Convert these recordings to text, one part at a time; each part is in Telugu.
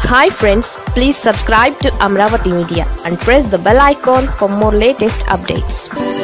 hi friends please subscribe to Amaravati media and press the bell icon for more latest updates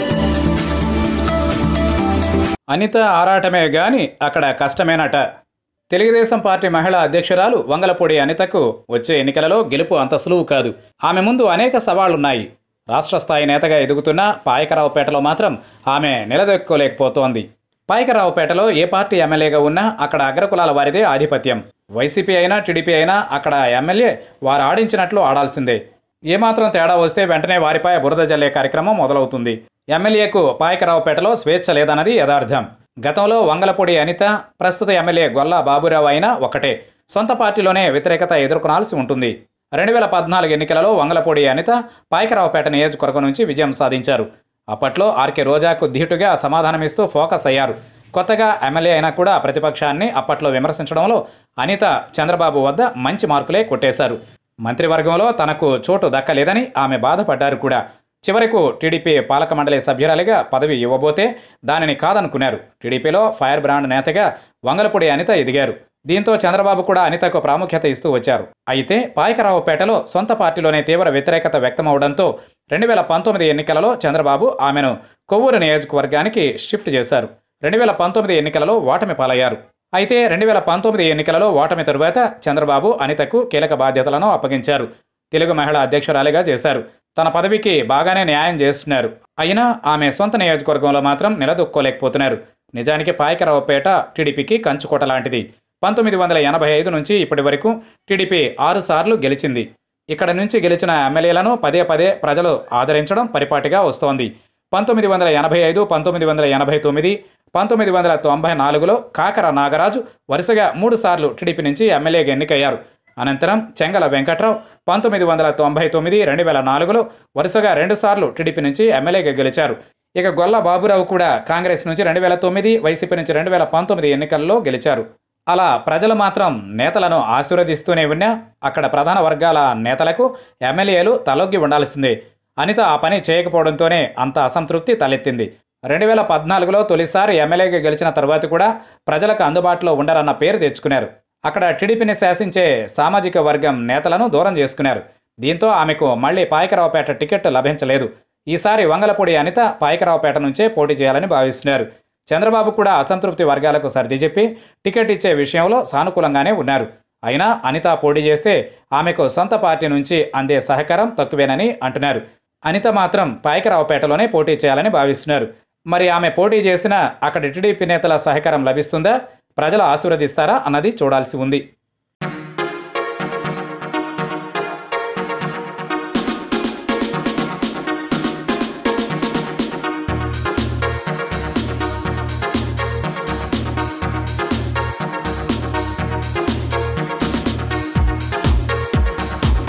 Anitha ఆరాటమే గాని అక్కడ కష్టమేనట తెలుగుదేశం పార్టీ మహిళా అధ్యక్షురాలు వంగలపూడి అనితకు వచ్చే ఎన్నికలలో గెలుపు అంత సులువు కాదు ఆమె ముందు అనేక సవాళ్లున్నాయి రాష్ట్ర స్థాయి నేతగా ఎదుగుతున్న పాయకరావుపేటలో మాత్రం ఆమె నిలదొక్కుకోలేకపోతోంది పాయకరావుపేటలో ఏ పార్టీ ఎమ్మెల్యేగా ఉన్నా అక్కడ అగ్రకులాల వారిదే ఆధిపత్యం వైసీపీ అయినా టీడీపీ అయినా అక్కడ ఎమ్మెల్యే వారు ఆడించినట్లు ఆడాల్సిందే ఏమాత్రం తేడా వస్తే వెంటనే వారిపై బురద జల్లే కార్యక్రమం మొదలవుతుంది ఎమ్మెల్యేకు పాయకరావుపేటలో స్వేచ్ఛ లేదన్నది యథార్థం గతంలో వంగలపూడి అనిత ప్రస్తుత ఎమ్మెల్యే గొల్లా బాబురావు అయినా ఒకటే సొంత పార్టీలోనే వ్యతిరేకత ఎదుర్కొనాల్సి ఉంటుంది రెండు వేల పద్నాలుగు ఎన్నికలలో వంగలపూడి అనిత పాయకరావుపేట నియోజకవర్గం నుంచి విజయం సాధించారు అప్పట్లో ఆర్కే రోజాకు ధీటుగా సమాధానమిస్తూ ఫోకస్ అయ్యారు కొత్తగా ఎమ్మెల్యే అయినా కూడా ప్రతిపక్షాన్ని అప్పట్లో విమర్శించడంలో అనిత చంద్రబాబు వద్ద మంచి మార్కులే కొట్టేశారు మంత్రివర్గంలో తనకు చోటు దక్కలేదని ఆమె బాధపడ్డారు కూడా చివరకు టీడీపీ పాలక మండలి సభ్యురాలిగా పదవి ఇవ్వబోతే దానిని కాదనుకున్నారు టీడీపీలో ఫైర్ బ్రాండ్ నేతగా వంగలపూడి అనిత ఎదిగారు దీంతో చంద్రబాబు కూడా అనితకు ప్రాముఖ్యత ఇస్తూ వచ్చారు అయితే పాయకరావుపేటలో సొంత పార్టీలోనే తీవ్ర వ్యతిరేకత వ్యక్తమవడంతో రెండు వేల పంతొమ్మిది ఎన్నికలలో చంద్రబాబు ఆమెను కొవ్వూరు నియోజకవర్గానికి షిఫ్ట్ చేశారు రెండు వేల పంతొమ్మిది ఎన్నికలలో ఓటమి పాలయ్యారు అయితే రెండు వేల పంతొమ్మిది ఎన్నికలలో ఓటమి తరువాత చంద్రబాబు అనితకు కీలక బాధ్యతలను అప్పగించారు తెలుగు మహిళా అధ్యక్షురాలిగా చేశారు తన పదవికి బాగానే న్యాయం చేస్తున్నారు అయినా ఆమె సొంత నియోజకవర్గంలో మాత్రం నిలదొక్కోలేకపోతున్నారు నిజానికి పాయకరావుపేట టీడీపీకి కంచుకోట లాంటిది పంతొమ్మిది వందల ఎనభై ఐదు నుంచి ఇప్పటి వరకు టీడీపీ ఆరు సార్లు గెలిచింది ఇక్కడ నుంచి గెలిచిన ఎమ్మెల్యేలను పదే పదే ప్రజలు ఆదరించడం పరిపాటిగా వస్తోంది పంతొమ్మిది వందల ఎనభై ఐదు పంతొమ్మిది వందల ఎనభై తొమ్మిది పంతొమ్మిది వందల తొంభై నాలుగులో కాకర నాగరాజు వరుసగా మూడు సార్లు టీడీపీ నుంచి ఎమ్మెల్యేగా ఎన్నికయ్యారు అనంతరం చెంగల వెంకట్రావు పంతొమ్మిది వందల తొంభై తొమ్మిది రెండు వేల నాలుగులో వరుసగా రెండుసార్లు టీడీపీ నుంచి ఎమ్మెల్యేగా గెలిచారు ఇక గొల్ల బాబురావు కూడా కాంగ్రెస్ నుంచి రెండు వేల తొమ్మిది వైసీపీ నుంచి రెండు వేల పంతొమ్మిది ఎన్నికల్లో గెలిచారు అలా ప్రజలు మాత్రం నేతలను ఆశీర్వదిస్తూనే ఉన్నా అక్కడ ప్రధాన వర్గాల నేతలకు ఎమ్మెల్యేలు తలొగ్గి ఉండాల్సిందే అనిత ఆ పని చేయకపోవడంతోనే అంత అసంతృప్తి తలెత్తింది రెండు వేల పద్నాలుగులో తొలిసారి ఎమ్మెల్యేగా గెలిచిన తర్వాత కూడా ప్రజలకు అందుబాటులో ఉండరన్న పేరు తెచ్చుకున్నారు అక్కడ టీడీపీని శాసించే సామాజిక వర్గం నేతలను దూరం చేసుకున్నారు దీంతో ఆమెకు మళ్లీ పాయకరావుపేట టికెట్ లభించలేదు ఈసారి వంగలపూడి అనిత పాయకరావుపేట నుంచే పోటీ చేయాలని భావిస్తున్నారు చంద్రబాబు కూడా అసంతృప్తి వర్గాలకు సర్ది చెప్పి టికెట్ ఇచ్చే విషయంలో సానుకూలంగానే ఉన్నారు అయినా అనిత పోటీ చేస్తే ఆమెకు సొంత పార్టీ నుంచి అందే సహకారం తక్కువేనని అంటున్నారు అనిత మాత్రం పాయకరావుపేటలోనే పోటీ చేయాలని భావిస్తున్నారు మరి ఆమె పోటీ చేసినా అక్కడి టీడీపీ నేతల సహకారం లభిస్తుందా ప్రజలు ఆశీర్వదిస్తారా అన్నది చూడాల్సి ఉంది